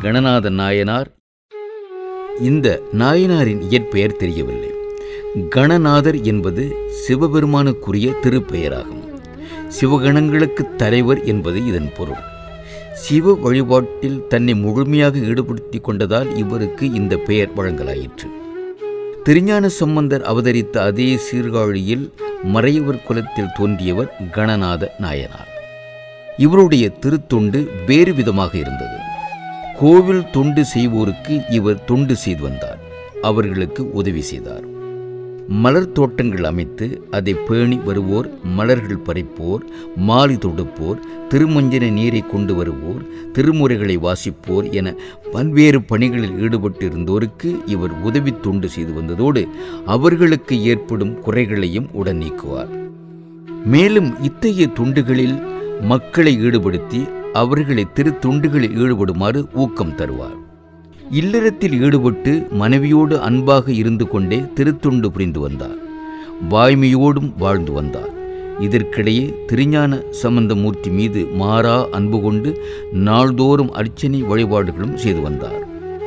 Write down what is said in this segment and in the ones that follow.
கணநாத நாயனார் இந்த நாயனாரின் இயற்பெயர் தெரியவில்லை கணநாதர் என்பது சிவபெருமானுக்குரிய திருப்பெயராகும் சிவகணங்களுக்கு தலைவர் என்பது இதன் பொருள் சிவ வழிபாட்டில் தன்னை முழுமையாக ஈடுபடுத்தி கொண்டதால் இவருக்கு இந்த பெயர் வழங்கலாயிற்று திருஞான சம்பந்தர் அவதரித்த அதே சீர்காழியில் மறையவர் குலத்தில் தோன்றியவர் கணநாத நாயனார் இவருடைய திருத்தொண்டு வேறு விதமாக இருந்தது கோவில் தொண்டு செய்வோருக்கு இவர் தொண்டு செய்து வந்தார் அவர்களுக்கு உதவி செய்தார் மலர் தோட்டங்கள் அமைத்து அதை பேணி வருவோர் மலர்கள் பறிப்போர் மாலை தொடுப்போர் திருமஞ்சன நீரை கொண்டு வருவோர் திருமுறைகளை வாசிப்போர் என பல்வேறு பணிகளில் ஈடுபட்டிருந்தோருக்கு இவர் உதவி தொண்டு செய்து வந்ததோடு அவர்களுக்கு ஏற்படும் குறைகளையும் உடன் நீக்குவார் மேலும் இத்தகைய தொண்டுகளில் மக்களை ஈடுபடுத்தி அவர்களை திருத்தொண்டுகளில் ஈடுபடுமாறு ஊக்கம் தருவார் இல்லறத்தில் ஈடுபட்டு மனைவியோடு அன்பாக இருந்து கொண்டே திருத்தொண்டு புரிந்து வந்தார் வாய்மையோடும் வாழ்ந்து வந்தார் இதற்கிடையே திருஞான சம்பந்தமூர்த்தி மீது மாறா அன்பு கொண்டு நாள்தோறும் அர்ச்சனை வழிபாடுகளும் செய்து வந்தார்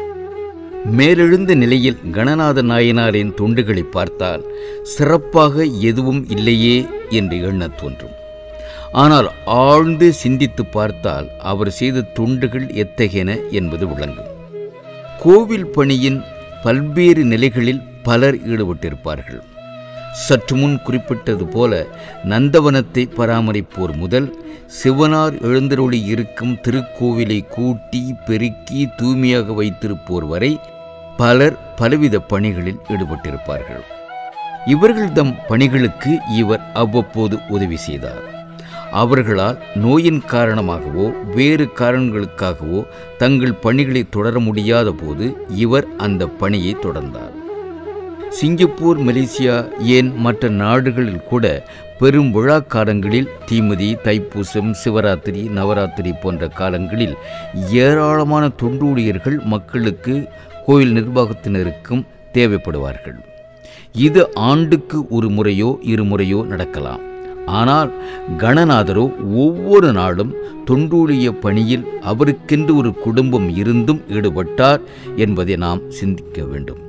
மேலெழுந்த நிலையில் கணநாத நாயனாரின் தொண்டுகளை பார்த்தால் சிறப்பாக எதுவும் இல்லையே என்று எண்ணத் தோன்றும் ஆனால் ஆழ்ந்து சிந்தித்து பார்த்தால் அவர் செய்த தொண்டுகள் எத்தகையன என்பது விளங்கும் கோவில் பணியின் பல்வேறு நிலைகளில் பலர் ஈடுபட்டிருப்பார்கள் சற்று முன் குறிப்பிட்டது போல நந்தவனத்தை பராமரிப்போர் முதல் சிவனார் எழுந்தருளி இருக்கும் திருக்கோவிலை கூட்டி பெருக்கி தூய்மையாக வைத்திருப்போர் வரை பலர் பலவித பணிகளில் ஈடுபட்டிருப்பார்கள் இவர்கள் தம் பணிகளுக்கு இவர் அவ்வப்போது உதவி செய்தார் அவர்களால் நோயின் காரணமாகவோ வேறு காரணங்களுக்காகவோ தங்கள் பணிகளை தொடர முடியாத போது இவர் அந்த பணியை தொடர்ந்தார் சிங்கப்பூர் மலேசியா ஏன் மற்ற நாடுகளில் கூட பெரும் விழா காலங்களில் தீமிதி தைப்பூசம் சிவராத்திரி நவராத்திரி போன்ற காலங்களில் ஏராளமான தொண்டூழியர்கள் மக்களுக்கு கோயில் நிர்வாகத்தினருக்கும் தேவைப்படுவார்கள் இது ஆண்டுக்கு ஒரு முறையோ இருமுறையோ நடக்கலாம் ஆனால் கணநாதரோ ஒவ்வொரு நாளும் தொண்டூழிய பணியில் அவருக்கென்று ஒரு குடும்பம் இருந்தும் ஈடுபட்டார் என்பதை நாம் சிந்திக்க வேண்டும்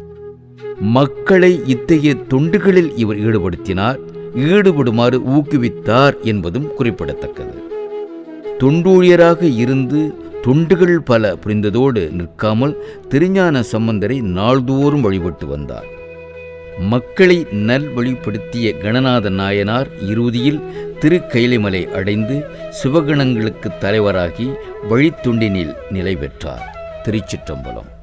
மக்களை இத்தகைய தொண்டுகளில் இவர் ஈடுபடுத்தினார் ஈடுபடுமாறு ஊக்குவித்தார் என்பதும் குறிப்பிடத்தக்கது தொண்டூழியராக இருந்து தொண்டுகள் பல புரிந்ததோடு நிற்காமல் திருஞான சம்பந்தரை நாள்தோறும் வழிபட்டு வந்தார் மக்களை நல்வழிப்படுத்திய கணநாத நாயனார் இறுதியில் திருக்கைலிமலை அடைந்து சிவகணங்களுக்கு தலைவராகி வழித்தொண்டினில் நிலை பெற்றார் திருச்சிற்றம்பலம்